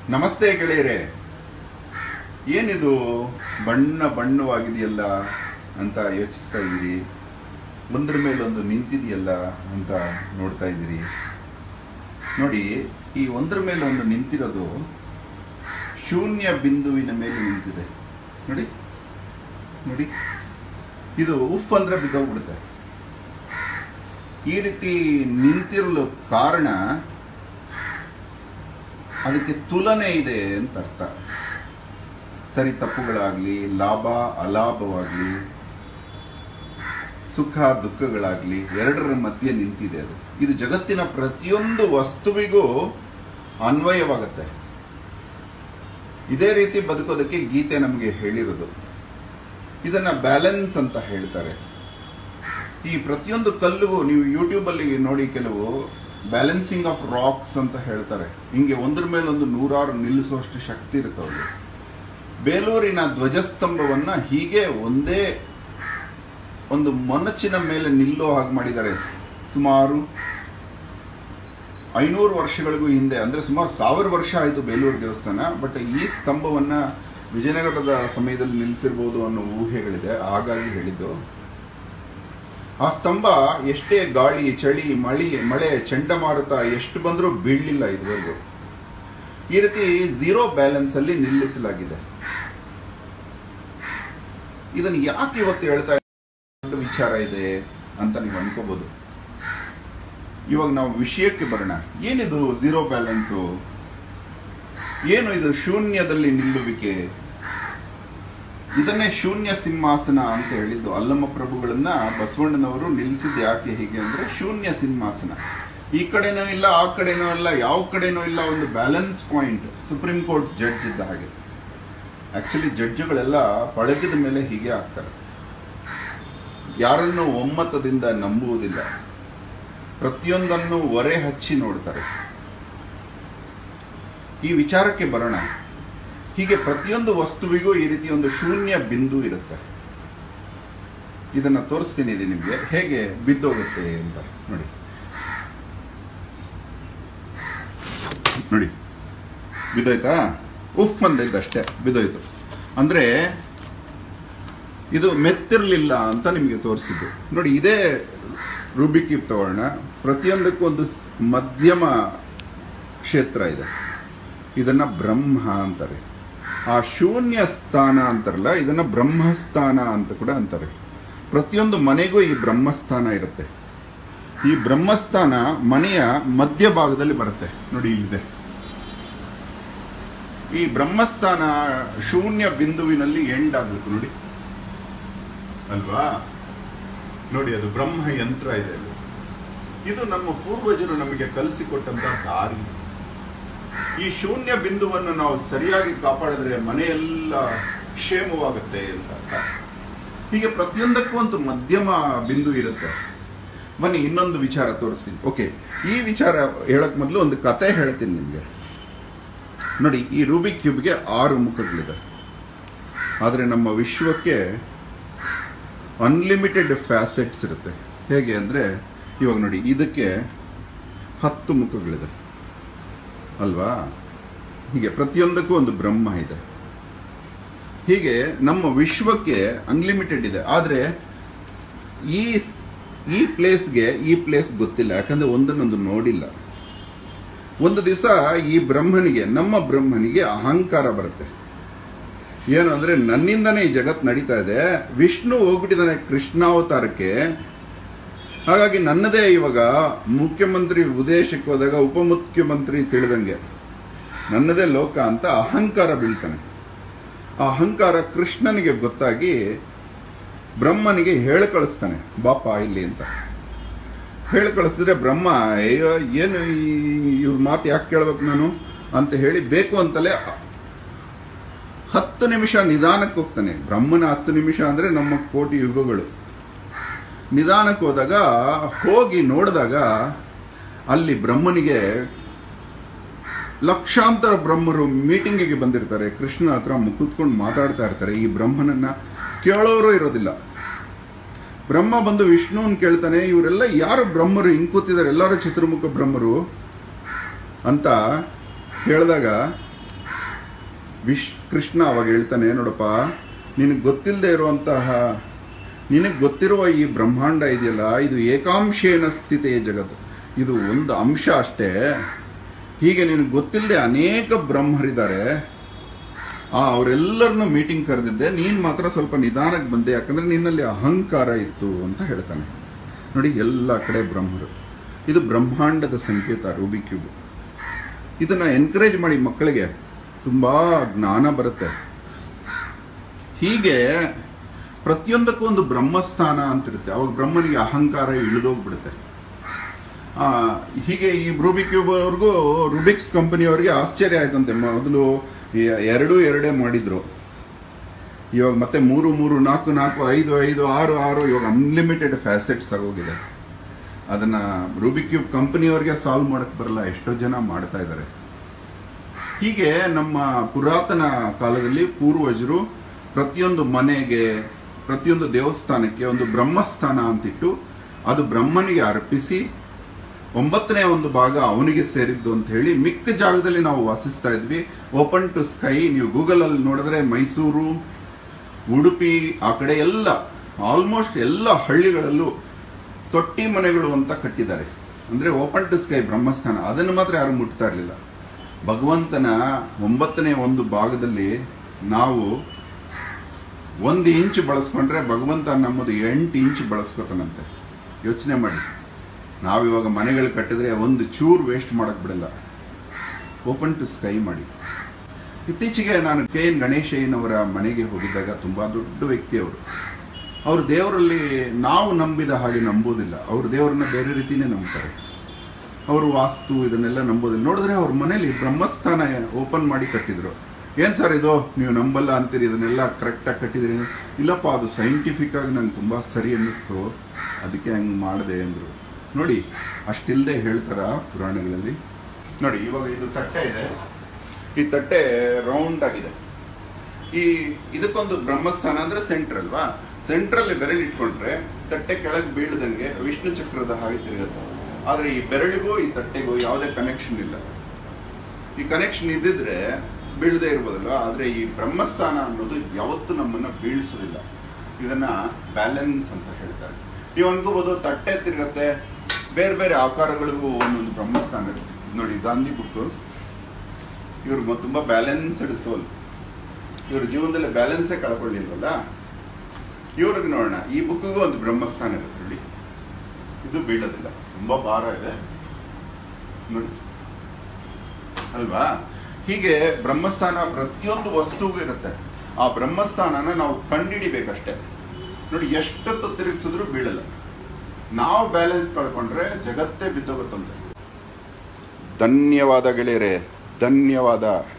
ನಮಸ್ತೆ ಗೆಳೆಯರೆ ಏನಿದು ಬಣ್ಣ ಬಣ್ಣವಾಗಿದೆಯಲ್ಲ ಅಂತ ಯೋಚಿಸ್ತಾ ಇದ್ದೀರಿ ಒಂದ್ರ ಮೇಲೊಂದು ನಿಂತಿದೆಯಲ್ಲ ಅಂತ ನೋಡ್ತಾ ಇದ್ದೀರಿ ನೋಡಿ ಈ ಒಂದ್ರ ಮೇಲೆ ಒಂದು ನಿಂತಿರೋದು ಶೂನ್ಯ ಬಿಂದುವಿನ ಮೇಲೆ ನಿಂತಿದೆ ನೋಡಿ ನೋಡಿ ಇದು ಉಫ್ ಅಂದ್ರೆ ಬಿದ್ದೋಗ್ಬಿಡುತ್ತೆ ಈ ರೀತಿ ನಿಂತಿರಲು ಕಾರಣ ಅದಕ್ಕೆ ತುಲನೆ ಇದೆ ಅಂತ ಅರ್ಥ ಸರಿ ತಪ್ಪುಗಳಾಗ್ಲಿ ಲಾಭ ಅಲಾಭವಾಗ್ಲಿ ಸುಖ ದುಃಖಗಳಾಗ್ಲಿ ಎರಡರ ಮಧ್ಯೆ ನಿಂತಿದೆ ಅದು ಇದು ಜಗತ್ತಿನ ಪ್ರತಿಯೊಂದು ವಸ್ತುವಿಗೂ ಅನ್ವಯವಾಗುತ್ತೆ ಇದೇ ರೀತಿ ಬದುಕೋದಕ್ಕೆ ಗೀತೆ ನಮಗೆ ಹೇಳಿರೋದು ಇದನ್ನ ಬ್ಯಾಲೆನ್ಸ್ ಅಂತ ಹೇಳ್ತಾರೆ ಈ ಪ್ರತಿಯೊಂದು ಕಲ್ಲುಗೂ ನೀವು ಯೂಟ್ಯೂಬ್ ಅಲ್ಲಿ ನೋಡಿ ಕೆಲವು ಬ್ಯಾಲೆನ್ಸಿಂಗ್ ಆಫ್ ರಾಕ್ಸ್ ಅಂತ ಹೇಳ್ತಾರೆ ಹಿಂಗೆ ಒಂದ್ರ ಮೇಲೆ ಒಂದು ನೂರಾರು ನಿಲ್ಲಿಸುವಷ್ಟು ಶಕ್ತಿ ಇರುತ್ತೆ ಅವ್ರಿಗೆ ಬೇಲೂರಿನ ಧ್ವಜಸ್ತಂಭವನ್ನ ಹೀಗೆ ಒಂದೇ ಒಂದು ಮೊನಚಿನ ಮೇಲೆ ನಿಲ್ಲೋ ಹಾಗೆ ಮಾಡಿದ್ದಾರೆ ಸುಮಾರು ಐನೂರು ವರ್ಷಗಳಿಗೂ ಹಿಂದೆ ಅಂದ್ರೆ ಸುಮಾರು ಸಾವಿರ ವರ್ಷ ಆಯಿತು ಬೇಲೂರು ದೇವಸ್ಥಾನ ಬಟ್ ಈ ಸ್ತಂಭವನ್ನ ವಿಜಯನಗರದ ಸಮಯದಲ್ಲಿ ನಿಲ್ಲಿಸಿರ್ಬೋದು ಅನ್ನೋ ಊಹೆಗಳಿದೆ ಹಾಗಾಗಿ ಹೇಳಿದ್ದು ಆ ಸ್ತಂಭ ಎಷ್ಟೇ ಗಾಳಿ ಚಳಿ ಮಳಿ ಮಳೆ ಚಂಡಮಾರುತ ಎಷ್ಟು ಬಂದರೂ ಬೀಳಲಿಲ್ಲ ಇದುವರೆಗೂ ಈ ರೀತಿ ಝೀರೋ ಬ್ಯಾಲೆನ್ಸ್ ಅಲ್ಲಿ ನಿಲ್ಲಿಸಲಾಗಿದೆ ಇದನ್ನು ಯಾಕೆ ಇವತ್ತು ಹೇಳ್ತಾ ದೊಡ್ಡ ವಿಚಾರ ಇದೆ ಅಂತ ನೀವು ಅನ್ಕೋಬಹುದು ಇವಾಗ ನಾವು ವಿಷಯಕ್ಕೆ ಬರೋಣ ಏನಿದು ಝೀರೋ ಬ್ಯಾಲೆನ್ಸು ಏನು ಇದು ಶೂನ್ಯದಲ್ಲಿ ನಿಲ್ಲುವಿಕೆ ಇದನ್ನೇ ಶೂನ್ಯ ಸಿಂಹಾಸನ ಅಂತ ಹೇಳಿದ್ದು ಅಲ್ಲಮ್ಮ ಪ್ರಭುಗಳನ್ನ ಬಸವಣ್ಣನವರು ನಿಲ್ಲಿಸಿದ್ದು ಯಾಕೆ ಹೀಗೆ ಅಂದ್ರೆ ಶೂನ್ಯ ಸಿಂಹಾಸನ ಈ ಕಡೆನೂ ಇಲ್ಲ ಆ ಕಡೆನೂ ಇಲ್ಲ ಯಾವ ಕಡೆನೂ ಇಲ್ಲ ಒಂದು balance point supreme court judge ಇದ್ದ ಹಾಗೆ ಆಕ್ಚುಲಿ ಜಡ್ಜ್ಗಳೆಲ್ಲ ಪಳಗಿದ ಮೇಲೆ ಹೀಗೆ ಆಗ್ತಾರೆ ಯಾರನ್ನು ಒಮ್ಮತದಿಂದ ನಂಬುವುದಿಲ್ಲ ಪ್ರತಿಯೊಂದನ್ನು ಒರೆ ಹಚ್ಚಿ ನೋಡ್ತಾರೆ ಈ ವಿಚಾರಕ್ಕೆ ಬರೋಣ ಹೀಗೆ ಪ್ರತಿಯೊಂದು ವಸ್ತುವಿಗೂ ಈ ರೀತಿ ಒಂದು ಶೂನ್ಯ ಬಿಂದು ಇರುತ್ತೆ ಇದನ್ನ ತೋರಿಸ್ತೀನಿ ಇಲ್ಲಿ ನಿಮಗೆ ಹೇಗೆ ಬಿದ್ದೋಗುತ್ತೆ ಅಂತ ನೋಡಿ ನೋಡಿ ಬಿದ್ದೋಯ್ತಾ ಉಫ್ ಅಂದೈತೆ ಅಷ್ಟೇ ಬಿದ್ದೋಯ್ತು ಅಂದ್ರೆ ಇದು ಮೆತ್ತಿರ್ಲಿಲ್ಲ ಅಂತ ನಿಮಗೆ ತೋರಿಸಿದ್ದು ನೋಡಿ ಇದೇ ರೂಬಿ ಕ್ಯೂಬ್ ತಗೊಳ್ಳೋಣ ಪ್ರತಿಯೊಂದಕ್ಕೂ ಒಂದು ಸ್- ಮಧ್ಯಮ ಕ್ಷೇತ್ರ ಇದೆ ಇದನ್ನ ಬ್ರಹ್ಮ ಅಂತಾರೆ ಆ ಶೂನ್ಯ ಸ್ಥಾನ ಅಂತಾರಲ್ಲ ಇದನ್ನ ಬ್ರಹ್ಮಸ್ಥಾನ ಅಂತ ಕೂಡ ಅಂತಾರೆ ಪ್ರತಿಯೊಂದು ಮನೆಗೂ ಈ ಬ್ರಹ್ಮಸ್ಥಾನ ಇರುತ್ತೆ ಈ ಬ್ರಹ್ಮಸ್ಥಾನ ಮನೆಯ ಮಧ್ಯಭಾಗದಲ್ಲಿ ಬರುತ್ತೆ ನೋಡಿ ಇಲ್ಲಿದೆ ಈ ಬ್ರಹ್ಮಸ್ಥಾನ ಶೂನ್ಯ ಬಿಂದುವಿನಲ್ಲಿ ಎಂಡ್ ಆಗಬೇಕು ನೋಡಿ ಅಲ್ವಾ ನೋಡಿ ಅದು ಬ್ರಹ್ಮ ಯಂತ್ರ ಇದೆ ಅದು ಇದು ನಮ್ಮ ಪೂರ್ವಜರು ನಮಗೆ ಕಲಿಸಿಕೊಟ್ಟಂತ ದಾರಿ ಈ ಶೂನ್ಯ ಬಿಂದುವನ್ನು ನಾವು ಸರಿಯಾಗಿ ಕಾಪಾಡಿದ್ರೆ ಮನೆಯೆಲ್ಲ ಕ್ಷೇಮವಾಗುತ್ತೆ ಅಂತ ಅರ್ಥ. ಹೀಗೆ ಪ್ರತಿಯೊಂದಕ್ಕೂ ಒಂದು ಮಧ್ಯಮ ಬಿಂದು ಇರುತ್ತೆ ಬನ್ನಿ ಇನ್ನೊಂದು ವಿಚಾರ ತೋರಿಸ್ತೀನಿ ಓಕೆ ಈ ವಿಚಾರ ಹೇಳಕ್ ಮೊದಲು ಒಂದು ಕತೆ ಹೇಳ್ತೀನಿ ನಿಮಗೆ ನೋಡಿ ಈ ರೂಬಿಕ್ ಕ್ಯೂಬ್ಗೆ ಆರು ಮುಖಗಳಿದೆ ಆದರೆ ನಮ್ಮ ವಿಶ್ವಕ್ಕೆ ಅನ್ಲಿಮಿಟೆಡ್ ಫ್ಯಾಸೆಟ್ಸ್ ಇರುತ್ತೆ ಹೇಗೆ ಅಂದರೆ ಇವಾಗ ನೋಡಿ ಇದಕ್ಕೆ ಹತ್ತು ಮುಖಗಳಿದೆ ಅಲ್ವಾ ಹೀಗೆ ಪ್ರತಿಯೊಂದಕ್ಕೂ ಒಂದು ಬ್ರಹ್ಮ ಇದೆ ಹೀಗೆ ನಮ್ಮ ವಿಶ್ವಕ್ಕೆ ಅನ್ಲಿಮಿಟೆಡ್ ಇದೆ ಆದರೆ ಈ ಸ್- ಈ ಪ್ಲೇಸ್ಗೆ ಈ ಪ್ಲೇಸ್ ಗೊತ್ತಿಲ್ಲ ಯಾಕಂದ್ರೆ ಒಂದನ್ನೊಂದು ನೋಡಿಲ್ಲ ಒಂದು ದಿವಸ ಈ ಬ್ರಹ್ಮನಿಗೆ ನಮ್ಮ ಬ್ರಹ್ಮನಿಗೆ ಅಹಂಕಾರ ಬರುತ್ತೆ ಏನು ಅಂದ್ರೆ ನನ್ನಿಂದನೇ ಈ ಜಗತ್ ನಡೀತಾ ಇದೆ ವಿಷ್ಣು ಹೋಗ್ಬಿಟ್ಟಿದ್ದಾನೆ ಕೃಷ್ಣಾವತಾರಕ್ಕೆ ಹಾಗಾಗಿ ನನ್ನದೇ ಇವಾಗ ಮುಖ್ಯಮಂತ್ರಿ ಉದ್ದೇಶಕ್ಕೆ ಹೋದಾಗ ಉಪಮುಖ್ಯಮಂತ್ರಿ ತಿಳಿದಂಗೆ ನನ್ನದೇ ಲೋಕ ಅಂತ ಅಹಂಕಾರ ಬೀಳ್ತಾನೆ ಆ ಅಹಂಕಾರ ಕೃಷ್ಣನಿಗೆ ಗೊತ್ತಾಗಿ ಬ್ರಹ್ಮನಿಗೆ ಹೇಳಿ ಕಳಿಸ್ತಾನೆ ಬಾಪ ಇಲ್ಲಿ ಅಂತ ಹೇಳಿ ಕಳಿಸಿದ್ರೆ ಬ್ರಹ್ಮ ಅಯ್ಯೋ ಏನು ಈ- ಇವ್ರ ಮಾತು ಯಾಕೆ ಕೇಳ್ಬೇಕು ನಾನು ಅಂತ ಹೇಳಿ ಬೇಕು ಅಂತಲೇ ಹತ್ತು ನಿಮಿಷ ನಿಧಾನಕ್ಕೆ ಹೋಗ್ತಾನೆ ಬ್ರಹ್ಮನ ಹತ್ತು ನಿಮಿಷ ಅಂದ್ರೆ ನಮ್ಮ ಕೋಟಿ ಯುಗಗಳು ನಿಧಾನಕ್ಕೆ ಹೋದಾಗ ಹೋಗಿ ನೋಡಿದಾಗ ಅಲ್ಲಿ ಬ್ರಹ್ಮನಿಗೆ ಲಕ್ಷಾಂತರ ಬ್ರಹ್ಮರು ಮೀಟಿಂಗಿಗೆ ಬಂದಿರ್ತಾರೆ ಕೃಷ್ಣ ಹತ್ರ ಕೂತ್ಕೊಂಡು ಮಾತಾಡ್ತಾ ಇರ್ತಾರೆ ಈ ಬ್ರಹ್ಮನನ್ನ ಕೇಳೋರು ಇರೋದಿಲ್ಲ ಬ್ರಹ್ಮ ಬಂದು ವಿಷ್ಣುವನ್ ಕೇಳ್ತಾನೆ ಇವರೆಲ್ಲ ಯಾರು ಬ್ರಹ್ಮರು ಹಿಂಗ್ ಕೂತಿದ್ದಾರೆ ಎಲ್ಲರೂ ಚಿತ್ರಮುಖ ಬ್ರಹ್ಮರು ಅಂತ ಹೇಳಿದಾಗ ವಿಶ್ ಕೃಷ್ಣ ಅವಾಗ ಹೇಳ್ತಾನೆ ನೋಡಪ್ಪ ನಿನಗೆ ಗೊತ್ತಿಲ್ಲದೆ ಇರುವಂತಹ ನಿನಗೆ ಗೊತ್ತಿರುವ ಈ ಬ್ರಹ್ಮಾಂಡ ಇದೆಯಲ್ಲ ಇದು ಏಕಾಂಶೇನ ಸ್ಥಿತಿ ಜಗತ್ತು ಇದು ಒಂದು ಅಂಶ ಅಷ್ಟೇ ಹೀಗೆ ನಿನಗೆ ಗೊತ್ತಿಲ್ಲದೆ ಅನೇಕ ಬ್ರಹ್ಮರಿದ್ದಾರೆ ಆ ಅವರೆಲ್ಲರನ್ನು ಮೀಟಿಂಗ್ ಕರೆದಿದ್ದೆ ನೀನು ಮಾತ್ರ ಸ್ವಲ್ಪ ನಿಧಾನಕ್ಕೆ ಬಂದೆ ಯಾಕಂದ್ರೆ ನಿನ್ನಲ್ಲಿ ಅಹಂಕಾರ ಇತ್ತು ಅಂತ ಹೇಳ್ತಾನೆ ನೋಡಿ ಎಲ್ಲ ಕಡೆ ಬ್ರಹ್ಮರು ಇದು ಬ್ರಹ್ಮಾಂಡದ ಸಂಕೇತ ರೂಬಿ ಕ್ಯೂಬ್ ಇದನ್ನ ಎನ್ಕರೇಜ್ ಮಾಡಿ ಮಕ್ಕಳಿಗೆ ತುಂಬಾ ಜ್ಞಾನ ಬರುತ್ತೆ ಹೀಗೆ ಪ್ರತಿಯೊಂದಕ್ಕೂ ಒಂದು ಬ್ರಹ್ಮಸ್ಥಾನ ಅಂತಿರುತ್ತೆ ಅವಾಗ ಬ್ರಹ್ಮನಿಗೆ ಅಹಂಕಾರ ಇಳಿದೋಗ್ಬಿಡುತ್ತೆ ಆ, ಹೀಗೆ ಈ ರೂಬಿ ಕ್ಯೂಬ್ ಅವ್ರಿಗೂ ರುಬಿಕ್ಸ್ ಕಂಪನಿಯವರಿಗೆ ಆಶ್ಚರ್ಯ ಆಯ್ತಂತೆ ಮೊದಲು ಈ- ಎರಡು ಎರಡೇ ಮಾಡಿದ್ರು ಇವಾಗ ಮತ್ತೆ ಮೂರು ಮೂರು ನಾಲ್ಕು ನಾಲ್ಕು ಐದು ಐದು ಆರು ಆರು ಇವಾಗ ಅನ್ಲಿಮಿಟೆಡ್ ಫ್ಯಾಸೆಟ್ಸ್ ಆಗೋಗಿದೆ ಅದನ್ನ ರೂಬಿ ಕ್ಯೂಬ್ ಕಂಪನಿಯವರಿಗೆ ಸಾಲ್ವ್ ಮಾಡಕ್ ಬರಲ್ಲ ಎಷ್ಟೋ ಜನ ಮಾಡ್ತಾ ಇದ್ದಾರೆ ಹೀಗೆ ನಮ್ಮ ಪುರಾತನ ಕಾಲದಲ್ಲಿ ಪೂರ್ವಜರು ಪ್ರತಿಯೊಂದು ಮನೆಗೆ ಪ್ರತಿಯೊಂದು ದೇವಸ್ಥಾನಕ್ಕೆ ಒಂದು ಬ್ರಹ್ಮಸ್ಥಾನ ಅಂತಿಟ್ಟು ಅದು ಬ್ರಹ್ಮನಿಗೆ ಅರ್ಪಿಸಿ ಒಂಬತ್ತನೇ ಒಂದು ಭಾಗ ಅವನಿಗೆ ಸೇರಿದ್ದು ಅಂತ ಹೇಳಿ ಮಿಕ್ಕ ಜಾಗದಲ್ಲಿ ನಾವು ವಾಸಿಸ್ತಾ ಇದ್ವಿ ಓಪನ್ ಟು ಸ್ಕೈ ನೀವು ಗೂಗಲ್ ಅಲ್ಲಿ ನೋಡಿದ್ರೆ ಮೈಸೂರು ಉಡುಪಿ ಆ ಕಡೆ ಎಲ್ಲ ಆಲ್ಮೋಸ್ಟ್ ಎಲ್ಲ ಹಳ್ಳಿಗಳಲ್ಲೂ ತೊಟ್ಟಿ ಮನೆಗಳು ಅಂತ ಕಟ್ಟಿದ್ದಾರೆ ಅಂದ್ರೆ ಓಪನ್ ಟು ಸ್ಕೈ ಬ್ರಹ್ಮಸ್ಥಾನ ಅದನ್ನು ಮಾತ್ರ ಯಾರು ಮುಟ್ತಾ ಇರಲಿಲ್ಲ ಭಗವಂತನ ಒಂಬತ್ತನೇ ಒಂದು ಭಾಗದಲ್ಲಿ ನಾವು ಒಂದು ಇಂಚ್ ಬಳಸ್ಕೊಂಡ್ರೆ ಭಗವಂತ ನಮ್ಮದು ಎಂಟು ಇಂಚ್ ಬಳಸ್ಕೋತಾನಂತೆ ಯೋಚನೆ ಮಾಡಿ ನಾವಿವಾಗ ಮನೆಗಳು ಕಟ್ಟಿದ್ರೆ ಒಂದು ಚೂರು ವೇಸ್ಟ್ ಮಾಡಕ್ ಬಿಡಲ್ಲ ಓಪನ್ ಟು ಸ್ಕೈ ಮಾಡಿ ಇತ್ತೀಚೆಗೆ ನಾನು ಕೆ ಎನ್ ಗಣೇಶಯ್ಯನವರ ಮನೆಗೆ ಹೋಗಿದ್ದಾಗ ತುಂಬಾ ದೊಡ್ಡ ವ್ಯಕ್ತಿ ಅವರು ಅವರು ದೇವರಲ್ಲಿ ನಾವು ನಂಬಿದ ಹಾಗೆ ನಂಬೋದಿಲ್ಲ ಅವರು ದೇವರನ್ನ ಬೇರೆ ರೀತಿನೇ ನಂಬ್ತಾರೆ ಅವರು ವಾಸ್ತು ಇದನ್ನೆಲ್ಲ ನಂಬೋದಿಲ್ಲ ನೋಡಿದ್ರೆ ಅವ್ರ ಮನೇಲಿ ಬ್ರಹ್ಮಸ್ಥಾನ ಓಪನ್ ಮಾಡಿ ಕಟ್ಟಿದ್ರು ಏನ್ ಸರ್ ಇದು ನೀವು ನಂಬಲ್ಲ ಅಂತೀರಿ ಇದನ್ನೆಲ್ಲ ಕರೆಕ್ಟಾಗಿ ಕಟ್ಟಿದ್ರಿ ಇಲ್ಲಪ್ಪ ಅದು ಸೈಂಟಿಫಿಕ್ ಆಗಿ ನಂಗೆ ತುಂಬಾ ಸರಿ ಅನ್ನಿಸ್ತು ಅದಕ್ಕೆ ಹಂಗೆ ಮಾಡಿದೆ ಅಂದ್ರು ನೋಡಿ ಅಷ್ಟಿಲ್ಲದೆ ಹೇಳ್ತಾರ ಪುರಾಣಗಳಲ್ಲಿ ನೋಡಿ ಇವಾಗ ಇದು ತಟ್ಟೆ ಇದೆ ಈ ತಟ್ಟೆ ರೌಂಡ್ ಆಗಿದೆ ಈ ಇದಕ್ಕೊಂದು ಬ್ರಹ್ಮಸ್ಥಾನ ಅಂದ್ರೆ ಸೆಂಟ್ರ್ ಅಲ್ವಾ ಸೆಂಟ್ರಲ್ಲಿ ಬೆರಳು ಇಟ್ಕೊಂಡ್ರೆ ತಟ್ಟೆ ಕೆಳಗೆ ಬೀಳದಂಗೆ ವಿಷ್ಣು ಚಕ್ರದ ಹಾಗೆ ತಿರುಗುತ್ತೆ ಆದ್ರೆ ಈ ಬೆರಳಿಗೂ ಈ ತಟ್ಟೆಗೂ ಯಾವುದೇ ಕನೆಕ್ಷನ್ ಇಲ್ಲ ಈ ಕನೆಕ್ಷನ್ ಇದ್ದಿದ್ರೆ ಬೀಳದೆ ಇರ್ಬೋದಲ್ವಾ ಆದ್ರೆ ಈ ಬ್ರಹ್ಮಸ್ಥಾನ ಅನ್ನೋದು ಯಾವತ್ತೂ ನಮ್ಮನ್ನ ಬೀಳಿಸೋದಿಲ್ಲ ಇದನ್ನ ಬ್ಯಾಲೆನ್ಸ್ ಅಂತ ಹೇಳ್ತಾರೆ ನೀವು ಅನ್ಕೋಬಹುದು ತಟ್ಟೆ ತಿರುಗತ್ತೆ ಬೇರೆ ಬೇರೆ ಆಕಾರಗಳಿಗೂ ಒಂದೊಂದು ಬ್ರಹ್ಮಸ್ಥಾನ ಇರುತ್ತೆ ನೋಡಿ ಗಾಂಧಿ ಬುಕ್ ಇವ್ರು ತುಂಬಾ ಬ್ಯಾಲೆನ್ಸ್ಡ್ ಸೋಲ್ ಇವ್ರ ಜೀವನದಲ್ಲಿ ಬ್ಯಾಲೆನ್ಸೇ ಕಳ್ಕೊಳ್ಳಿಲ್ವಲ್ಲ ಇವ್ರಿಗೆ ನೋಡೋಣ ಈ ಬುಕ್ಕಿಗೂ ಒಂದು ಬ್ರಹ್ಮಸ್ಥಾನ ಇರುತ್ತೆ ನೋಡಿ ಇದು ಬೀಳೋದಿಲ್ಲ ತುಂಬಾ ಭಾರ ಇದೆ ನೋಡಿ ಅಲ್ವಾ ಹೀಗೆ ಬ್ರಹ್ಮಸ್ಥಾನ ಪ್ರತಿಯೊಂದು ವಸ್ತುಗೂ ಇರುತ್ತೆ ಆ ಬ್ರಹ್ಮಸ್ಥಾನನ ನಾವು ಕಂಡಿಡಿಬೇಕಷ್ಟೇ ನೋಡಿ ಎಷ್ಟೊತ್ತು ತಿರುಗಿಸಿದ್ರು ಬೀಳಲ್ಲ ನಾವು ಬ್ಯಾಲೆನ್ಸ್ ಕಳ್ಕೊಂಡ್ರೆ ಜಗತ್ತೇ ಬಿದ್ದೋಗುತ್ತಂತೆ ಧನ್ಯವಾದ ಗೆಳೆಯರೆ ಧನ್ಯವಾದ